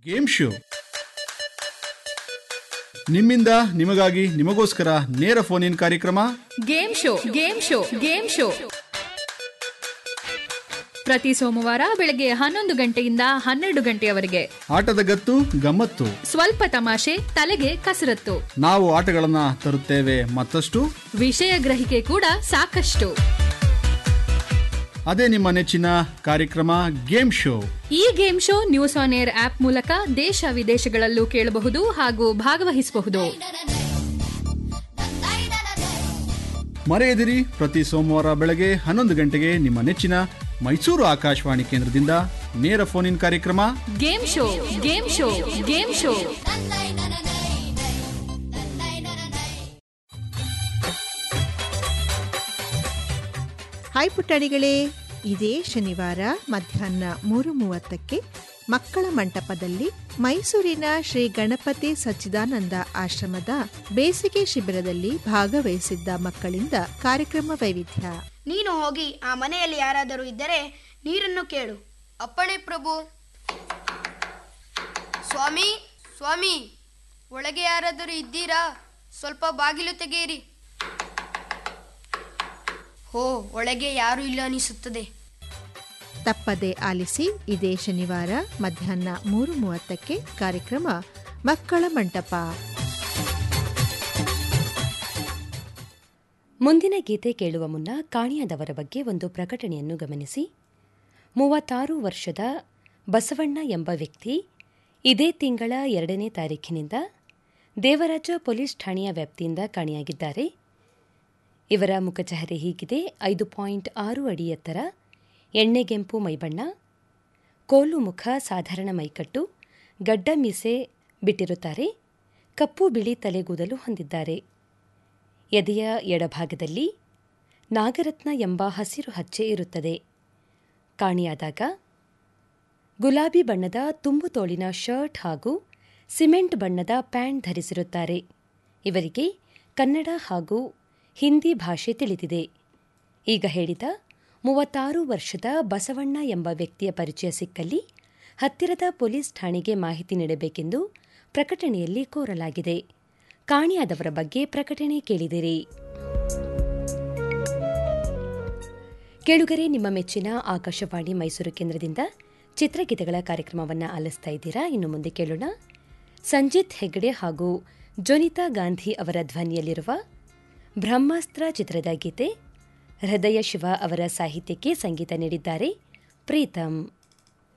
game show ನಿಮ್ಮಿಂದ ನಿಮಗಾಗಿ ನಿಮಗೋಸ್ಕರ ನೇರ ಫೋನ್ ಇನ್ ಕಾರ್ಯಕ್ರಮ game show game show game show ಪ್ರತಿ ಸೋಮವಾರ ಬೆಳಗ್ಗೆ ಹನ್ನೊಂದು ಗಂಟೆಯಿಂದ ಹನ್ನೆರಡು ಗಂಟೆಯವರೆಗೆ ಆಟದ ಗತ್ತು ಗಮ್ಮತ್ತು ಸ್ವಲ್ಪ ತಮಾಷೆ ತಲೆಗೆ ಕಸರತ್ತು ನಾವು ಆಟಗಳನ್ನ ತರುತ್ತೇವೆ ಮತ್ತಷ್ಟು ವಿಷಯ ಗ್ರಹಿಕೆ ಕೂಡ ಸಾಕಷ್ಟು ಅದೇ ನಿಮ್ಮ ನೆಚ್ಚಿನ ಕಾರ್ಯಕ್ರಮ ಗೇಮ್ ಶೋ ಈ game show news on air app ಮೂಲಕ ದೇಶ ವಿದೇಶಗಳಲ್ಲೂ ಕೇಳಬಹುದು ಹಾಗೂ ಭಾಗವಹಿಸಬಹುದು ಮರೆಯದಿರಿ ಪ್ರತಿ ಸೋಮವಾರ ಬೆಳಗ್ಗೆ ಹನ್ನೊಂದು ಗಂಟೆಗೆ ನಿಮ್ಮ ನೆಚ್ಚಿನ ಮೈಸೂರು ಆಕಾಶವಾಣಿ ಕೇಂದ್ರದಿಂದ ನೇರ ಫೋನ್ ಇನ್ ಕಾರ್ಯಕ್ರಮ game show game show game show hi ಪುಟ್ಟಣಿಗಳೇ ಇದೇ ಶನಿವಾರ ಮಧ್ಯಾಹ್ನ ಮೂರು ಮೂವತ್ತಕ್ಕೆ ಮಕ್ಕಳ ಮಂಟಪದಲ್ಲಿ ಮೈಸೂರಿನ ಶ್ರೀ ಗಣಪತಿ ಸಚ್ಚಿದಾನಂದ ಆಶ್ರಮದ ಬೇಸಿಗೆ ಶಿಬಿರದಲ್ಲಿ ಭಾಗವಹಿಸಿದ್ದ ಮಕ್ಕಳಿಂದ ಕಾರ್ಯಕ್ರಮ ವೈವಿಧ್ಯ ನೀನು ಹೋಗಿ ಆ ಮನೆಯಲ್ಲಿ ಯಾರಾದರೂ ಇದ್ದರೆ ನೀರನ್ನು ಕೇಳು ಅಪ್ಪಣೆ ಪ್ರಭು ಸ್ವಾಮಿ ಸ್ವಾಮಿ ಒಳಗೆ ಯಾರಾದರೂ ಇದ್ದೀರಾ ಸ್ವಲ್ಪ ಬಾಗಿಲು ತೆಗೆಯಿರಿ ಹೋ ಒಳಗೆ ಯಾರೂ ಇಲ್ಲ ಅನಿಸುತ್ತದೆ ತಪ್ಪದೆ ಆಲಿಸಿ ಇದೇ ಶನಿವಾರ ಮಧ್ಯಾಹ್ನ ಮೂರು ಮೂವತ್ತಕ್ಕೆ ಕಾರ್ಯಕ್ರಮ ಮಕ್ಕಳ ಮಂಟಪ ಮುಂದಿನ ಗೀತೆ ಕೇಳುವ ಮುನ್ನ ಕಾಣಿಯಾದವರ ಬಗ್ಗೆ ಒಂದು ಪ್ರಕಟಣೆಯನ್ನು ಗಮನಿಸಿ ಮೂವತ್ತಾರು ವರ್ಷದ ಬಸವಣ್ಣ ಎಂಬ ವ್ಯಕ್ತಿ ಇದೇ ತಿಂಗಳ ಎರಡನೇ ತಾರೀಖಿನಿಂದ ದೇವರಾಜ ಪೊಲೀಸ್ ಠಾಣೆಯ ವ್ಯಾಪ್ತಿಯಿಂದ ಕಾಣೆಯಾಗಿದ್ದಾರೆ ಇವರ ಮುಖಚಹರೆ ಹೀಗಿದೆ ಐದು ಪಾಯಿಂಟ್ ಆರು ಅಡಿ ಎತ್ತರ ಎಣ್ಣೆಗೆಂಪು ಮೈಬಣ್ಣ ಕೋಲು ಮುಖ ಸಾಧಾರಣ ಮೈಕಟ್ಟು ಗಡ್ಡ ಮೀಸೆ ಬಿಟ್ಟಿರುತ್ತಾರೆ ಕಪ್ಪು ಬಿಳಿ ತಲೆಗೂದಲು ಹೊಂದಿದ್ದಾರೆ ಎದೆಯ ಎಡಭಾಗದಲ್ಲಿ ನಾಗರತ್ನ ಎಂಬ ಹಸಿರು ಹಚ್ಚೆ ಇರುತ್ತದೆ ಕಾಣಿಯಾದಾಗ ಗುಲಾಬಿ ಬಣ್ಣದ ತುಂಬು ತೋಳಿನ ಶರ್ಟ್ ಹಾಗೂ ಸಿಮೆಂಟ್ ಬಣ್ಣದ ಪ್ಯಾಂಟ್ ಧರಿಸಿರುತ್ತಾರೆ ಇವರಿಗೆ ಕನ್ನಡ ಹಾಗೂ ಹಿಂದಿ ಭಾಷೆ ತಿಳಿದಿದೆ ಈಗ ಹೇಳಿದ ಮೂವತ್ತಾರು ವರ್ಷದ ಬಸವಣ್ಣ ಎಂಬ ವ್ಯಕ್ತಿಯ ಪರಿಚಯ ಸಿಕ್ಕಲ್ಲಿ ಹತ್ತಿರದ ಪೊಲೀಸ್ ಠಾಣೆಗೆ ಮಾಹಿತಿ ನೀಡಬೇಕೆಂದು ಪ್ರಕಟಣೆಯಲ್ಲಿ ಕೋರಲಾಗಿದೆ ಕಾಣಿಯಾದವರ ಬಗ್ಗೆ ಪ್ರಕಟಣೆ ಕೇಳಿದಿರಿ ಕೇಳುಗರೆ ನಿಮ್ಮ ಮೆಚ್ಚಿನ ಆಕಾಶವಾಣಿ ಮೈಸೂರು ಕೇಂದ್ರದಿಂದ ಚಿತ್ರಗೀತೆಗಳ ಕಾರ್ಯಕ್ರಮವನ್ನು ಆಲಿಸ್ತಾ ಇದ್ದೀರಾ ಇನ್ನು ಮುಂದೆ ಕೇಳೋಣ ಸಂಜಿತ್ ಹೆಗ್ಡೆ ಹಾಗೂ ಜೊನಿತಾ ಗಾಂಧಿ ಅವರ ಧ್ವನಿಯಲ್ಲಿರುವ ಬ್ರಹ್ಮಾಸ್ತ್ರ ಚಿತ್ರದ ಗೀತೆ ಹೃದಯ ಶಿವ ಅವರ ಸಾಹಿತ್ಯಕ್ಕೆ ಸಂಗೀತ ನೀಡಿದ್ದಾರೆ ಪ್ರೀತಂ